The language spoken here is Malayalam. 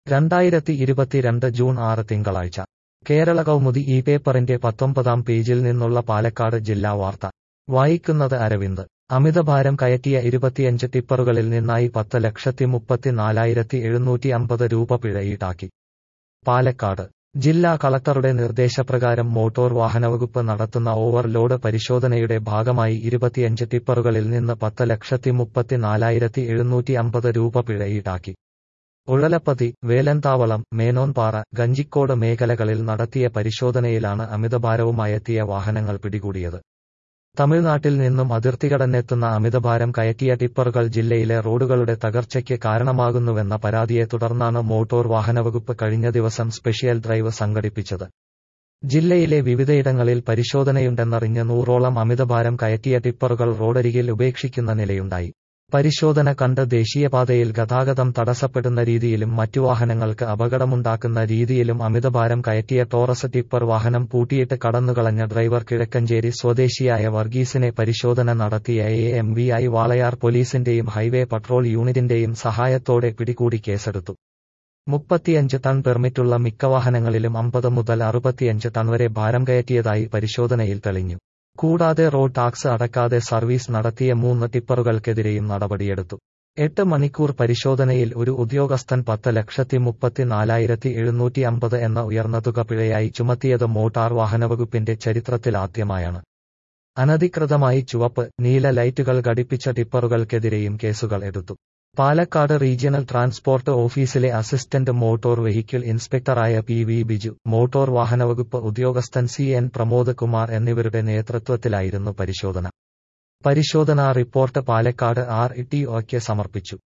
രണ്ടായിരത്തി ഇരുപത്തിരണ്ട് ജൂൺ ആറ് തിങ്കളാഴ്ച കേരള കൗമുദി ഈ പേപ്പറിന്റെ പത്തൊമ്പതാം പേജിൽ നിന്നുള്ള പാലക്കാട് ജില്ലാ വാർത്ത വായിക്കുന്നത് അരവിന്ദ് അമിതഭാരം കയറ്റിയ ഇരുപത്തിയഞ്ച് ടിപ്പറുകളിൽ നിന്നായി പത്ത് ലക്ഷത്തി മുപ്പത്തിനാലായിരത്തി എഴുന്നൂറ്റി അമ്പത് രൂപ പിഴ ഈടാക്കി പാലക്കാട് ജില്ലാ കളക്ടറുടെ നിർദ്ദേശപ്രകാരം മോട്ടോർ വാഹനവകുപ്പ് നടത്തുന്ന ഓവർലോഡ് പരിശോധനയുടെ ഭാഗമായി ഇരുപത്തിയഞ്ച് ടിപ്പറുകളിൽ നിന്ന് പത്ത് ലക്ഷത്തി മുപ്പത്തിനാലായിരത്തി എഴുന്നൂറ്റി അമ്പത് രൂപ പിഴ ഈടാക്കി ഉഴലപ്പതി വേലന്താവളം മേനോൻപാറ ഗഞ്ചിക്കോട് മേഖലകളിൽ നടത്തിയ പരിശോധനയിലാണ് അമിതഭാരവുമായെത്തിയ വാഹനങ്ങൾ പിടികൂടിയത് തമിഴ്നാട്ടിൽ നിന്നും അതിർത്തി കടന്നെത്തുന്ന അമിതഭാരം കയറ്റിയ ടിപ്പറുകൾ ജില്ലയിലെ റോഡുകളുടെ തകർച്ചയ്ക്ക് കാരണമാകുന്നുവെന്ന പരാതിയെ തുടർന്നാണ് മോട്ടോർ വാഹനവകുപ്പ് കഴിഞ്ഞ ദിവസം സ്പെഷ്യൽ ഡ്രൈവ് സംഘടിപ്പിച്ചത് ജില്ലയിലെ വിവിധയിടങ്ങളിൽ പരിശോധനയുണ്ടെന്നറിഞ്ഞ് നൂറോളം അമിതഭാരം കയറ്റിയ ടിപ്പറുകൾ റോഡരികിൽ ഉപേക്ഷിക്കുന്ന നിലയുണ്ടായി പരിശോധന കണ്ട് ദേശീയപാതയിൽ ഗതാഗതം തടസ്സപ്പെടുന്ന രീതിയിലും മറ്റു വാഹനങ്ങൾക്ക് അപകടമുണ്ടാക്കുന്ന രീതിയിലും അമിതഭാരം കയറ്റിയ ടോറസ് ടിപ്പർ വാഹനം പൂട്ടിയിട്ട് കടന്നുകളഞ്ഞ ഡ്രൈവർ കിഴക്കഞ്ചേരി സ്വദേശിയായ വർഗീസിനെ പരിശോധന നടത്തിയ A M V I Walayar പോലീസിന്റെയും ഹൈവേ പട്രോൾ യൂണിറ്റിന്റെയും സഹായത്തോടെ പിടികൂടി കേസെടുത്തു മുപ്പത്തിയഞ്ച് ടൺ പെർമിറ്റുള്ള മിക്ക വാഹനങ്ങളിലും അമ്പത് മുതൽ അറുപത്തിയഞ്ച് ടൺ വരെ ഭാരം കയറ്റിയതായി പരിശോധനയിൽ തെളിഞ്ഞു കൂടാതെ റോഡ് ടാക്സ് അടക്കാതെ സർവീസ് നടത്തിയ മൂന്ന് ടിപ്പറുകൾക്കെതിരെയും നടപടിയെടുത്തു എട്ട് മണിക്കൂർ പരിശോധനയിൽ ഒരു ഉദ്യോഗസ്ഥൻ പത്ത് ലക്ഷത്തി മുപ്പത്തിനാലായിരത്തി എഴുന്നൂറ്റി അമ്പത് എന്ന ഉയർന്ന തുക പിഴയായി ചുമത്തിയത് മോട്ടാർ വാഹനവകുപ്പിന്റെ ചരിത്രത്തിലാദ്യമായാണ് അനധികൃതമായി ചുവപ്പ് നീല ലൈറ്റുകൾ ഘടിപ്പിച്ച ടിപ്പറുകൾക്കെതിരെയും കേസുകൾ എടുത്തു പാലക്കാട് റീജിയണൽ ട്രാൻസ്പോർട്ട് ഓഫീസിലെ അസിസ്റ്റന്റ് മോട്ടോർ വെഹിക്കിൾ ഇൻസ്പെക്ടറായ പി വി ബിജു മോട്ടോർ വാഹനവകുപ്പ് ഉദ്യോഗസ്ഥൻ സി എൻ പ്രമോദ് കുമാർ എന്നിവരുടെ നേതൃത്വത്തിലായിരുന്നു പരിശോധന പരിശോധനാ റിപ്പോർട്ട് പാലക്കാട് ആർ ടി ഒക്ക് സമർപ്പിച്ചു